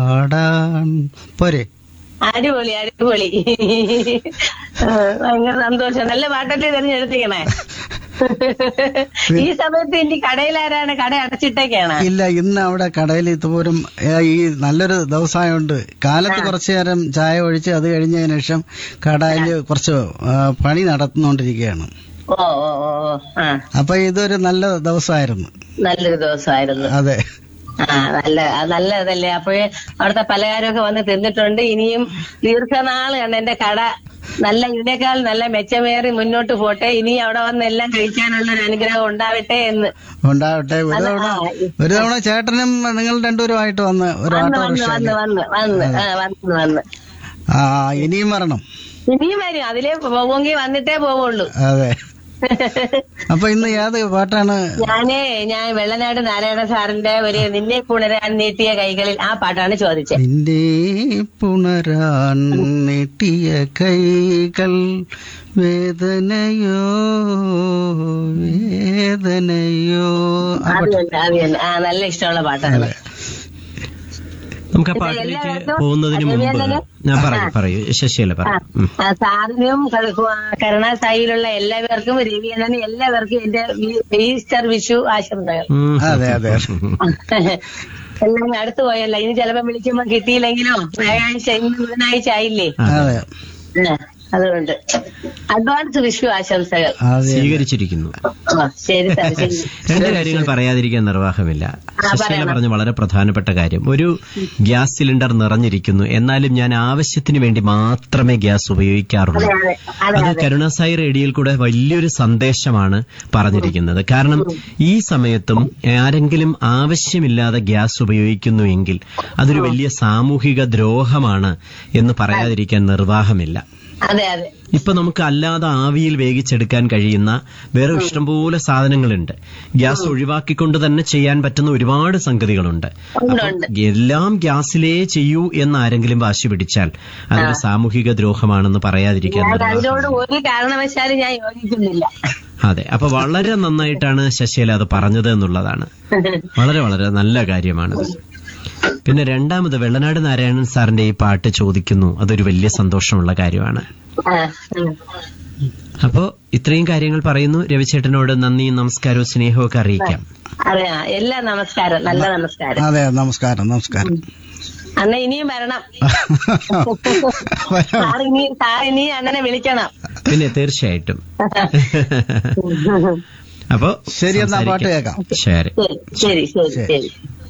പാടാൻ പോരെ അടിപൊളി അടിപൊളി ആ, ഭയങ്കര സന്തോഷം നല്ല പാട്ടല്ലേ തിരഞ്ഞെടുത്തിക്കണേ ഈ സമയത്ത് ഇനി കടയിലാരാണ് കട അടച്ചിട്ടേക്കാണ് ഇല്ല ഇന്ന് അവിടെ കടയിൽ ഇതുപോലും ഏ, ഈ നല്ലൊരു ദിവസമായോണ്ട് കാലത്ത് കുറച്ചു നേരം ചായ ഒഴിച്ച് അത് കഴിഞ്ഞതിന് ശേഷം കടയിൽ കുറച്ച് ആ, പണി നടത്തുന്നോണ്ടിരിക്കുകയാണ് ഓ ഓ ഓ ഓ. ആ അപ്പൊ ഇതൊരു നല്ല ദിവസമായിരുന്നു നല്ലൊരു ദിവസമായിരുന്നു അതെ ആ നല്ല അത് നല്ലതല്ലേ അപ്പോഴേ അവിടുത്തെ പലഹാരമൊക്കെ വന്ന് തിന്നിട്ടുണ്ട് ഇനിയും ദീർഘനാള് കണ്ട് എന്റെ കട നല്ല ഇതിനേക്കാൾ നല്ല മെച്ചമേറി മുന്നോട്ട് പോട്ടെ ഇനി അവിടെ വന്ന് എല്ലാം കഴിക്കാനുള്ള ഒരു അനുഗ്രഹം ഉണ്ടാവട്ടെ എന്ന് ഉണ്ടാവട്ടെ ഒരു അത് തവണ ആ, ഒരു തവണ ചേട്ടനും നിങ്ങൾ രണ്ടുപേരുമായിട്ട് വന്ന് ഒരു വന്ന് ഓട്ടോറിക്ഷ വന്ന് വന്ന് വന്ന് വന്ന് ആ വന്ന് വന്ന് ആ ഇനിയും വരണം ഇനിയും വരും അതിലേ പോകുമെങ്കിൽ വന്നിട്ടേ പോവുള്ളൂ അതെ അപ്പൊ ഇന്ന് ഏത് പാട്ടാണ് ഞാനേ ഞാൻ വെള്ളനാട് നാരായണ സാറിന്റെ ഒരു നിന്നെ പുണരാൻ നീട്ടിയ കൈകളിൽ ആ പാട്ടാണ് ചോദിച്ചത് നിന്റെ പുണരാൻ നീട്ടിയ കൈകൾ വേദനയോ വേദനയോ ആ അത് പാട്ട് തന്നെ അത് തന്നെ ആ നല്ല ഇഷ്ടമുള്ള പാട്ടാണ് നമുക്ക് ആ ഇത് പാട്ടിലേക്ക് എല്ലാവർക്കും പോകുന്നതിന് മുമ്പ് അതുപോലെ ഞാൻ പറയൂ പറയൂ ശശിയല്ല ആ, പറയൂ ഉം. ആ, സാറിനും ക- കരുണാസായിലുള്ള എല്ലാവർക്കും രവിയണ്ണനും എല്ലാവർക്കും എന്റെ വി- ഈസ്റ്റർ വിഷു ആശംസകൾ ഉം. അതെ അതെ എല്ലാം അടുത്ത് പോയല്ല ഇനി ചിലപ്പോ വിളിക്കുമ്പോ കിട്ടിയില്ലെങ്കിലോ വ്യാഴാഴ്ച ഇന്ന് ബുധനാഴ്ച ആയില്ലേ അതെ ആ, അതുകൊണ്ട് അഡ്വാൻസ് വിഷു ആശംസകൾ അതെ സ്വീകരിച്ചിരിക്കുന്നു ആ, ശരി സാർ ശരി രണ്ട് കാര്യങ്ങൾ പറയാതിരിക്കാൻ നിർവാഹമില്ല ശശികല പറയണം. പറഞ്ഞ വളരെ പ്രധാനപ്പെട്ട കാര്യം ഒരു ഗ്യാസ് സിലിണ്ടർ നിറഞ്ഞിരിക്കുന്നു എന്നാലും ഞാൻ ആവശ്യത്തിന് വേണ്ടി മാത്രമേ ഗ്യാസ് ഉപയോഗിക്കാറുള്ളൂ അതെ അതെ അതെ അത് അതെ കരുണാസായി റേഡിയോയിൽ കൂടെ വലിയൊരു സന്ദേശമാണ് പറഞ്ഞിരിക്കുന്നത് കാരണം ഈ സമയത്തും ആരെങ്കിലും ആവശ്യമില്ലാതെ ഗ്യാസ് ഉപയോഗിക്കുന്നുവെങ്കിൽ അതൊരു വലിയ സാമൂഹിക ദ്രോഹമാണ് എന്ന് പറയാതിരിക്കാൻ നിർവാഹമില്ല അതെ അതെ ഇപ്പൊ നമുക്ക് അല്ലാതെ ആവിയിൽ വേവിച്ചെടുക്കാൻ കഴിയുന്ന വേറെ ഇഷ്ടംപോലെ സാധനങ്ങളുണ്ട് ഗ്യാസ് ഒഴിവാക്കിക്കൊണ്ട് തന്നെ ചെയ്യാൻ പറ്റുന്ന ഒരുപാട് സംഗതികളുണ്ട് ഉണ്ട്, അപ്പൊ ഉണ്ട്. എല്ലാം ഗ്യാസിലേ ചെയ്യൂ എന്ന് ആരെങ്കിലും വാശി പിടിച്ചാൽ അതൊരു സാമൂഹിക ദ്രോഹമാണെന്ന് പറയാതിരിക്കാൻ ഞാൻ നിർവാഹമില്ല. അതിനോട് ഒരു കാരണവശാലും ഞാൻ യോജിക്കുന്നില്ല അതെ അപ്പൊ വളരെ നന്നായിട്ടാണ് ശശികല അത് പറഞ്ഞത് എന്നുള്ളതാണ് വളരെ വളരെ നല്ല കാര്യമാണത് പിന്നെ രണ്ടാമത് വെള്ളനാട് നാരായണൻ സാറിന്റെ ഈ പാട്ട് ചോദിക്കുന്നു അതൊരു വലിയ സന്തോഷമുള്ള കാര്യമാണ് ആ, ഉം. അപ്പോ ഇത്രയും കാര്യങ്ങൾ പറയുന്നു രവിചേട്ടനോട് നന്ദിയും നമസ്കാരവും സ്നേഹവും ഒക്കെ അറിയിക്കാം അറിയാം എല്ലാ നമസ്കാരം നല്ല നമസ്കാരം അതെ നമസ്കാരം നമസ്കാരം അന്ന് ഇനിയും വരണം സാർ ഇനി സാർ ഇനി അണ്ണനെ വിളിക്കണം പിന്നെ തീർച്ചയായിട്ടും അപ്പോ ശരി എന്നാ പാട്ട് സംസാരിക്കാം. കേൾക്കാം ശരി ശരി ശരി ശരി ശരി